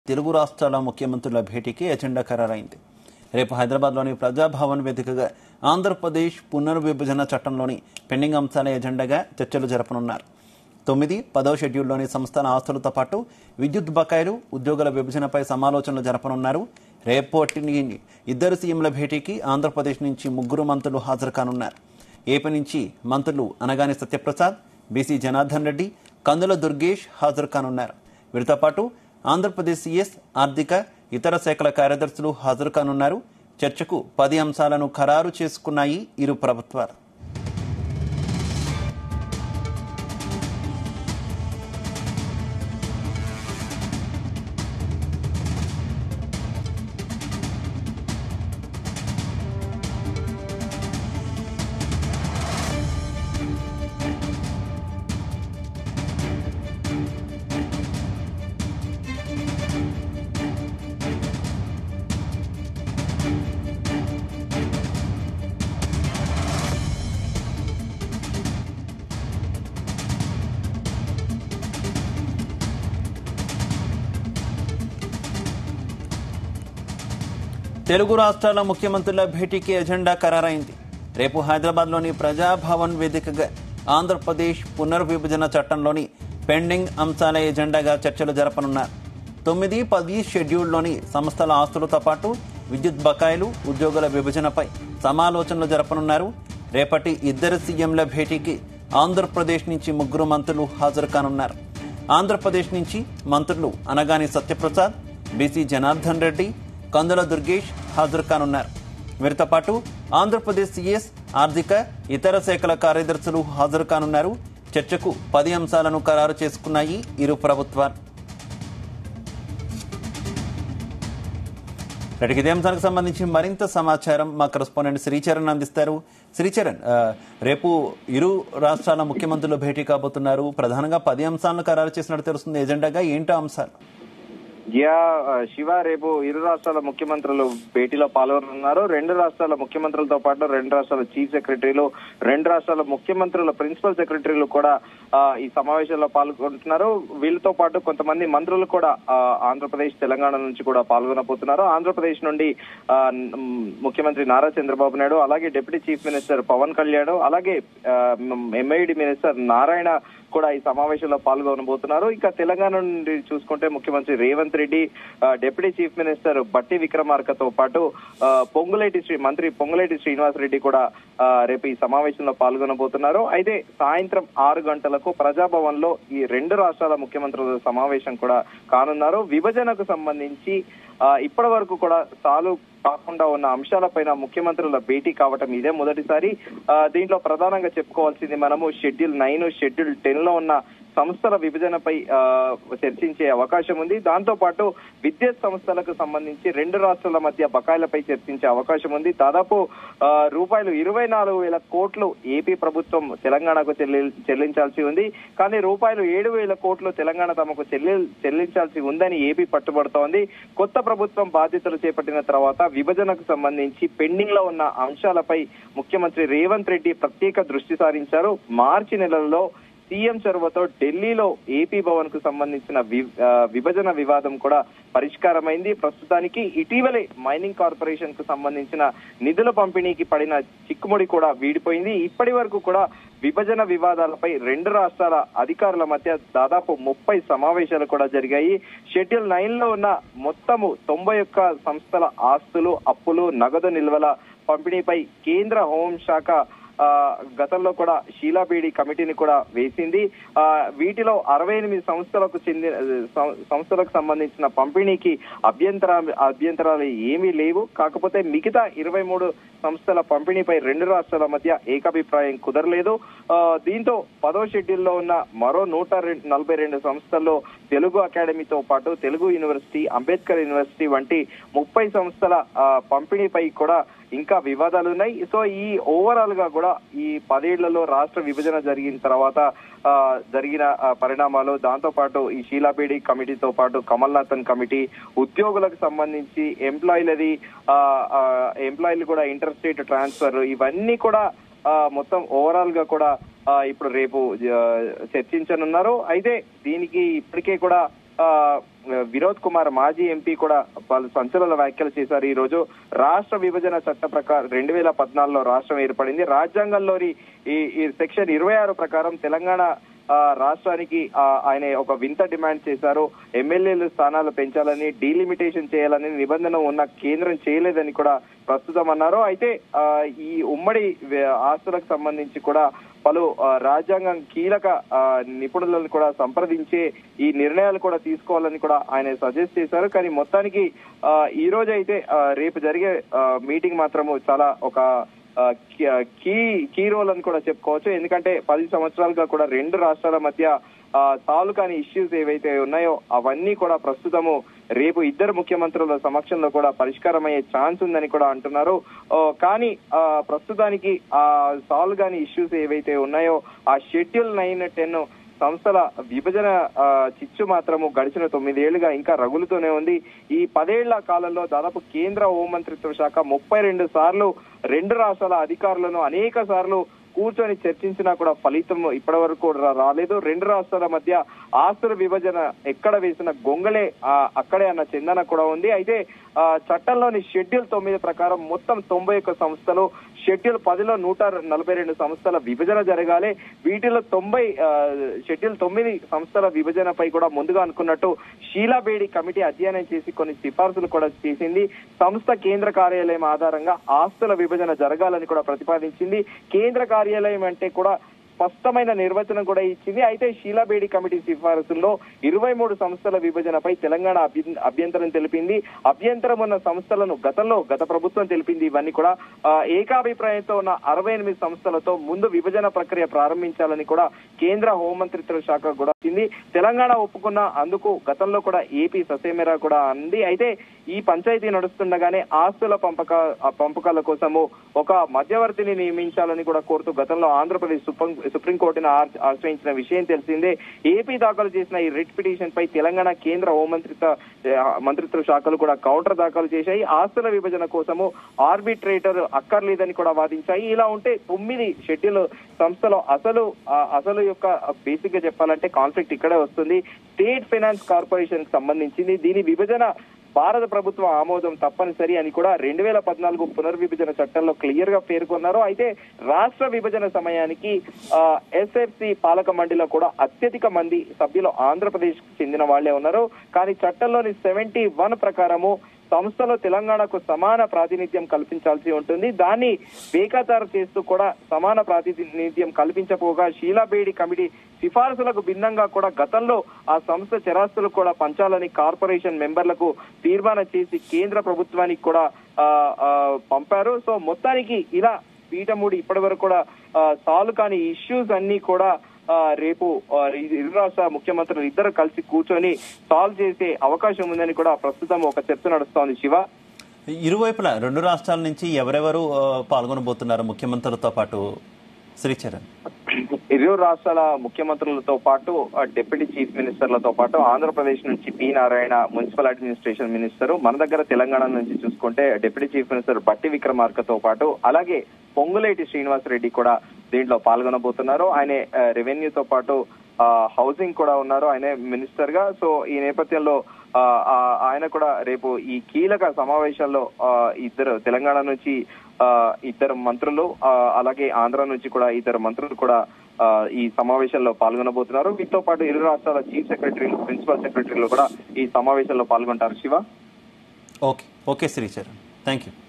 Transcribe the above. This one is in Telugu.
తెలుగు రాష్ట్రాల ముఖ్యమంత్రుల భేటీకి ఎజెండా ఖరారైంది రేపు హైదరాబాద్లోని ప్రజాభవన్ వేదికగా ఆంధ్రప్రదేశ్ పునర్విభజన చట్టంలోని పెండింగ్ అంశాల ఎజెండాగా చర్చలు జరపనున్నారు తొమ్మిది పదవ షెడ్యూల్లోని సంస్థల ఆస్తులతో పాటు విద్యుత్ బకాయిలు ఉద్యోగుల విభజనపై సమాలోచనలు జరపనున్నారు రేపటి ఇద్దరు సీఎంల భేటీకి ఆంధ్రప్రదేశ్ నుంచి ముగ్గురు మంత్రులు హాజరు కానున్నారు ఏపీ నుంచి మంత్రులు అనగాని సత్యప్రసాద్ బీసీ జనార్దన్ రెడ్డి కందుల దుర్గేష్ హాజరు కానున్నారు వీరితో పాటు ఆంధ్రప్రదేశ్ సీఎస్ ఆర్థిక ఇతర శాఖల కార్యదర్శులు హాజరు కానున్నారు చర్చకు పది అంశాలను ఖరారు చేసుకున్నాయి ఇరు ప్రభుత్వాలు తెలుగు రాష్ట్రాల ముఖ్యమంత్రుల భేటీకి ఎజెండా ఖరారైంది రేపు హైదరాబాద్లోని ప్రజాభవన్ వేదికగా ఆంధ్రప్రదేశ్ పునర్విభజన చట్టంలోని పెండింగ్ అంశాల ఎజెండాగా చర్చలు జరపనున్నారు తొమ్మిది పది షెడ్యూల్లోని సంస్థల ఆస్తులతో పాటు విద్యుత్ బకాయిలు ఉద్యోగుల విభజనపై సమాలోచనలు జరపనున్నారు రేపటి ఇద్దరు సీఎంల భేటీకి ఆంధ్రప్రదేశ్ నుంచి ముగ్గురు మంత్రులు హాజరు కానున్నారు ఆంధ్రప్రదేశ్ నుంచి మంత్రులు అనగాని సత్యప్రసాద్ బీసీ జనార్దన్ రెడ్డి కందుల దుర్గేష్ హాజరు కానున్నారు వీరితో పాటు ఆంధ్రప్రదేశ్ సీఎస్ ఆర్థిక ఇతర శాఖల కార్యదర్శులు హాజరు కానున్నారు చర్చకు పది అంశాలను ఖరారు చేసుకున్నాయి ఇరు ప్రభుత్వాలు రైట్ ఇదే అంశానికి సంబంధించి మరింత సమాచారం మా కరెస్పాండెంట్ శ్రీచరణ్ అందిస్తారు శ్రీచరణ్ ఆ, రేపు ఇరు రాష్ట్రాల ముఖ్యమంత్రులు భేటీ కాబోతున్నారు ప్రధానంగా పది అంశాలను ఖరారు చేసినట్టు తెలుస్తుంది ఎజెండాగా ఏంటో అంశాలు యా ఆ, శివ రేపు ఇరు రాష్ట్రాల ముఖ్యమంత్రులు భేటీలో పాల్గొనున్నారు రెండు రాష్ట్రాల ముఖ్యమంత్రులతో పాటు రెండు రాష్ట్రాల చీఫ్ సెక్రటరీలు రెండు రాష్ట్రాల ముఖ్యమంత్రుల ప్రిన్సిపల్ సెక్రటరీలు కూడా ఆ, ఈ సమావేశంలో పాల్గొంటున్నారు వీళ్ళతో పాటు కొంతమంది మంత్రులు కూడా ఆ, ఆంధ్రప్రదేశ్ తెలంగాణ నుంచి కూడా పాల్గొనబోతున్నారు ఆంధ్రప్రదేశ్ నుండి ఆ, మ్, ముఖ్యమంత్రి నారా చంద్రబాబు నాయుడు అలాగే deputy chief minister Pawan Kalyan అలాగే ఎంఐడి మినిస్టర్ నారాయణ కూడా ఈ సమావేశంలో పాల్గొనబోతున్నారు ఇక తెలంగాణ నుండి చూసుకుంటే ముఖ్యమంత్రి రేవంత్ రెడ్డి ఆ, డిప్యూటీ చీఫ్ మినిస్టర్ బట్టి విక్రమార్కతో పాటు ఆ, పొంగులేటి శ్రీ మంత్రి పొంగులేటి శ్రీనివాస్ రెడ్డి కూడా ఆ, రేపు ఈ సమావేశంలో పాల్గొనబోతున్నారు అయితే సాయంత్రం ఆరు గంటలకు ప్రజాభవన్ లో ఈ రెండు రాష్ట్రాల ముఖ్యమంత్రుల సమావేశం కూడా కానున్నారు విభజనకు సంబంధించి ఆ, ఇప్పటి వరకు కూడా సాల్వ్ కాకుండా ఉన్న అంశాలపైన ముఖ్యమంత్రుల భేటీ కావటం ఇదే మొదటిసారి ఆ, దీంట్లో ప్రధానంగా చెప్పుకోవాల్సింది మనము షెడ్యూల్ నైన్ షెడ్యూల్ టెన్ లో ఉన్న సంస్థల విభజనపై ఆ, చర్చించే అవకాశం ఉంది దాంతో పాటు విద్యుత్ సంస్థలకు సంబంధించి రెండు రాష్ట్రాల మధ్య బకాయిలపై చర్చించే అవకాశం ఉంది దాదాపు ఆ, రూపాయలు ఇరవై నాలుగు వేల కోట్లు ఏపీ ప్రభుత్వం తెలంగాణకు చెల్లి- చెల్లించాల్సి ఉంది కానీ రూపాయలు ఏడు వేల కోట్లు తెలంగాణ తమకు చెల్లి చెల్లించాల్సి ఉందని ఏపీ పట్టుబడుతోంది కొత్త ప్రభుత్వం బాధ్యతలు చేపట్టిన తర్వాత విభజనకు సంబంధించి పెండింగ్ లో ఉన్న అంశాలపై ముఖ్యమంత్రి రేవంత్ రెడ్డి ప్రత్యేక దృష్టి సారించారు మార్చి నెలలో సీఎం చొరవతో ఢిల్లీలో ఏపీ భవన్ కు సంబంధించిన వి- ఆ, విభజన వివాదం కూడా పరిష్కారమైంది ప్రస్తుతానికి ఇటీవలే మైనింగ్ కార్పొరేషన్ కు సంబంధించిన నిధుల పంపిణీకి పడిన చిక్కుముడి కూడా వీడిపోయింది ఇప్పటి వరకు కూడా విభజన వివాదాలపై రెండు రాష్ట్రాల అధికారుల మధ్య దాదాపు ముప్పై సమావేశాలు కూడా జరిగాయి షెడ్యూల్ నైన్ లో ఉన్న మొత్తము తొంభై ఒక్క సంస్థల ఆస్తులు అప్పులు నగదు నిల్వల పంపిణీపై కేంద్ర హోంశాఖ ఆ, గతంలో కూడా షీలాబీడి కమిటీని కూడా వేసింది ఆ, వీటిలో అరవై ఎనిమిది సంస్థలకు చెందిన సం- సంస్థలకు సంబంధించిన పంపిణీకి అభ్యంతరా అభ్యంతరాలు ఏమీ లేవు కాకపోతే మిగతా ఇరవై మూడు సంస్థల పంపిణీపై రెండు రాష్ట్రాల మధ్య ఏకాభిప్రాయం కుదరలేదు ఆ, దీంతో పదో షెడ్యూల్లో ఉన్న మరో నూట రెం- నలభై రెండు సంస్థల్లో తెలుగు అకాడమీతో పాటు తెలుగు యూనివర్సిటీ అంబేద్కర్ యూనివర్సిటీ వంటి ముప్పై సంస్థల ఆ, పంపిణీపై కూడా ఇంకా వివాదాలు ఉన్నాయి సో ఈ ఓవరాల్ గా కూడా ఈ పదేళ్లలో రాష్ట్ర విభజన జరిగిన తర్వాత ఆ, జరిగిన ఆ, పరిణామాలు దాంతో పాటు ఈ షీలాబేడి కమిటీతో పాటు కమల్నాథన్ కమిటీ ఉద్యోగులకు సంబంధించి ఎంప్లాయీలది ఎంప్లాయీలు కూడా ఇంటర్ స్టేట్ ట్రాన్స్ఫర్ ఇవన్నీ కూడా ఆ, మొత్తం ఓవరాల్ గా కూడా ఆ, ఇప్పుడు రేపు ఆ, చర్చించనున్నారు అయితే దీనికి ఇప్పటికే కూడా ఆ, వినోద్ కుమార్ మాజీ ఎంపీ కూడా వాళ్ళు సంచలన వ్యాఖ్యలు చేశారు ఈ రోజు రాష్ట్ర విభజన చట్ట ప్రకారం రెండు వేల పద్నాలుగులో రాష్ట్రం ఏర్పడింది రాజ్యాంగంలోని ఈ ఈ సెక్షన్ ఇరవై ఆరు ప్రకారం తెలంగాణ ఆ, రాష్ట్రానికి ఆ, ఆయన ఒక వింత డిమాండ్ చేశారు ఎమ్మెల్యేల స్థానాలు పెంచాలని డీలిమిటేషన్ చేయాలని నిబంధన ఉన్న కేంద్రం చేయలేదని కూడా ప్రస్తుతం అన్నారు అయితే ఆ, ఈ ఉమ్మడి వే- ఆస్తులకు సంబంధించి కూడా పలు ఆ, రాజ్యాంగం కీలక ఆ, నిపుణులను కూడా సంప్రదించే ఈ నిర్ణయాలు కూడా తీసుకోవాలని కూడా ఆయన సజెస్ట్ చేశారు కానీ మొత్తానికి ఆ, ఈ రోజు అయితే ఆ, రేపు జరిగే ఆ, మీటింగ్ మాత్రము చాలా ఒక ఆ, కీ- కీ కీ రోల్ అని కూడా చెప్పుకోవచ్చు ఎందుకంటే పది సంవత్సరాలుగా కూడా రెండు రాష్ట్రాల మధ్య ఆ, సాల్వ్ కాని ఇష్యూస్ ఏవైతే ఉన్నాయో అవన్నీ కూడా ప్రస్తుతము రేపు ఇద్దరు ముఖ్యమంత్రుల సమక్షంలో కూడా పరిష్కారం అయ్యే ఛాన్స్ ఉందని కూడా అంటున్నారు ఓ, కానీ ఆ, ప్రస్తుతానికి ఆ సాల్వ్ కాని ఇష్యూస్ ఏవైతే ఉన్నాయో ఆ షెడ్యూల్ నైన్ టెన్ సంస్థల విభజన ఆ, చిచ్చు మాత్రము గడిచిన తొమ్మిదేళ్లుగా ఇంకా రగులుతూనే ఉంది ఈ పదేళ్ల కాలంలో దాదాపు కేంద్ర హోంమంత్రిత్వ శాఖ ముప్పై రెండు సార్లు రెండు రాష్ట్రాల అధికారులను అనేక సార్లు కూర్చొని చర్చించినా కూడా ఫలితం ఇప్పటి వరకు రా- రాలేదు రెండు రాష్ట్రాల మధ్య ఆస్తుల విభజన ఎక్కడ వేసిన గొంగళే ఆ, అక్కడే అన్న చందన కూడా ఉంది అయితే ఆ, చట్టంలోని షెడ్యూల్ తొమ్మిది ప్రకారం మొత్తం తొంభై ఒక్క సంస్థలు షెడ్యూల్ పదిలో నూట నలభై రెండు సంస్థల విభజన జరగాలి వీటిలో తొంభై ఆ, షెడ్యూల్ తొమ్మిది సంస్థల విభజనపై కూడా ముందుగా అనుకున్నట్టు షీలాబేడి కమిటీ అధ్యయనం చేసి కొన్ని సిఫార్సులు కూడా చేసింది సంస్థ కేంద్ర కార్యాలయం ఆధారంగా ఆస్తుల విభజన జరగాలని కూడా ప్రతిపాదించింది కేంద్ర కార్యాలయం అంటే కూడా స్పష్టమైన నిర్వచనం కూడా ఇచ్చింది అయితే షీలాబేడి కమిటీ సిఫారసుల్లో ఇరవై మూడు సంస్థల విభజనపై తెలంగాణ అభ్య- అభ్యంతరం తెలిపింది అభ్యంతరం ఉన్న సంస్థలను గతంలో గత ప్రభుత్వం తెలిపింది ఇవన్నీ కూడా ఆ, ఏకాభిప్రాయంతో ఉన్న అరవై ఎనిమిది సంస్థలతో ముందు విభజన ప్రక్రియ ప్రారంభించాలని కూడా కేంద్ర హోంమంత్రిత్వ శాఖ కూడా వచ్చింది తెలంగాణ ఒప్పుకున్న అందుకు గతంలో కూడా ఏపీ ససేమెరా కూడా అంది అయితే ఈ పంచాయతీ నడుస్తుండగానే ఆస్తుల పంపక ఆ పంపకాల కోసము ఒక మధ్యవర్తిని నియమించాలని కూడా కోరుతూ గతంలో ఆంధ్రప్రదేశ్ సుప్రీం సుప్రీంకోర్టును ఆర్- ఆశ్రయించిన విషయం తెలిసిందే ఏపీ దాఖలు చేసిన ఈ రిట్ పిటిషన్ పై తెలంగాణ కేంద్ర హోంమంత్రిత్వ ఆ, మంత్రిత్వ శాఖలు కూడా కౌంటర్ దాఖలు చేశాయి ఆస్తుల విభజన కోసము ఆర్బిట్రేటర్ అక్కర్లేదని కూడా వాదించాయి ఇలా ఉంటే తొమ్మిది షెడ్యూల్ సంస్థలో అసలు ఆ, అసలు యొక్క బేసిక్ గా చెప్పాలంటే కాన్ఫ్లిక్ట్ ఇక్కడే వస్తుంది స్టేట్ ఫైనాన్స్ కార్పొరేషన్ కి సంబంధించింది దీని విభజన భారత ప్రభుత్వం ఆమోదం తప్పనిసరి అని కూడా రెండు వేల పద్నాలుగు పునర్విభజన చట్టంలో క్లియర్ గా పేర్కొన్నారు అయితే రాష్ట్ర విభజన సమయానికి ఎస్ఎఫ్సి పాలక మండలిలో కూడా అత్యధిక మంది సభ్యులు ఆంధ్రప్రదేశ్ కు చెందిన వాళ్లే ఉన్నారు కానీ చట్టంలోని సెవెంటీ వన్ ప్రకారము సంస్థలో తెలంగాణకు సమాన ప్రాతినిధ్యం కల్పించాల్సి ఉంటుంది దాన్ని బేఖాతారు చేస్తూ కూడా సమాన ప్రాతినిధ్యం కల్పించకపోగా షీలాబేడి కమిటీ సిఫారసులకు భిన్నంగా కూడా గతంలో ఆ సంస్థ చరాస్తులు కూడా పంచాలని కార్పొరేషన్ మెంబర్లకు తీర్మానం చేసి కేంద్ర ప్రభుత్వానికి కూడా ఆ, ఆ, పంపారు సో మొత్తానికి ఇలా పీఠముడి ఇప్పటి వరకు కూడా సాల్వ్ కాని ఇష్యూస్ అన్ని కూడా ఆ, రేపు ఆ, ఇరు ఇరు రాష్ట్ర ముఖ్యమంత్రులు ఇద్దరు కలిసి కూర్చొని సాల్వ్ చేసే అవకాశం ఉందని కూడా ప్రస్తుతం ఒక చర్చ నడుస్తోంది శివ ఇరువైపులా రెండు రాష్ట్రాల నుంచి ఎవరెవరు ఆ, పాల్గొనబోతున్నారు ముఖ్యమంత్రులతో పాటు శ్రీచరణ్ ఇరు రాష్ట్రాల ముఖ్యమంత్రులతో పాటు ఆ, డిప్యూటీ చీఫ్ మినిస్టర్లతో పాటు ఆంధ్రప్రదేశ్ నుంచి P Narayana municipal administration minister మన దగ్గర తెలంగాణ నుంచి చూసుకుంటే డిప్యూటీ చీఫ్ మినిస్టర్ బట్టి విక్రమార్కతో పాటు అలాగే పొంగులేటి శ్రీనివాస్ రెడ్డి కూడా దీంట్లో పాల్గొనబోతున్నారు ఆయన రెవెన్యూతో పాటు ఆ, హౌసింగ్ కూడా ఉన్నారు ఆయన మినిస్టర్ గా సో ఈ నేపథ్యంలో ఆ, ఆ, ఆయన కూడా రేపు ఈ కీలక సమావేశాల్లో ఆ, ఇద్దరు తెలంగాణ నుంచి ఆ, ఇద్దరు మంత్రులు ఆ, అలాగే ఆంధ్ర నుంచి కూడా ఇద్దరు మంత్రులు కూడా ఆ, ఈ సమావేశంలో పాల్గొనబోతున్నారు వీటితో పాటు ఇరు రాష్ట్రాల చీఫ్ సెక్రటరీలు ప్రిన్సిపల్ సెక్రటరీలు కూడా ఈ సమావేశంలో పాల్గొంటారు Shiva okay okay Sricharan thank you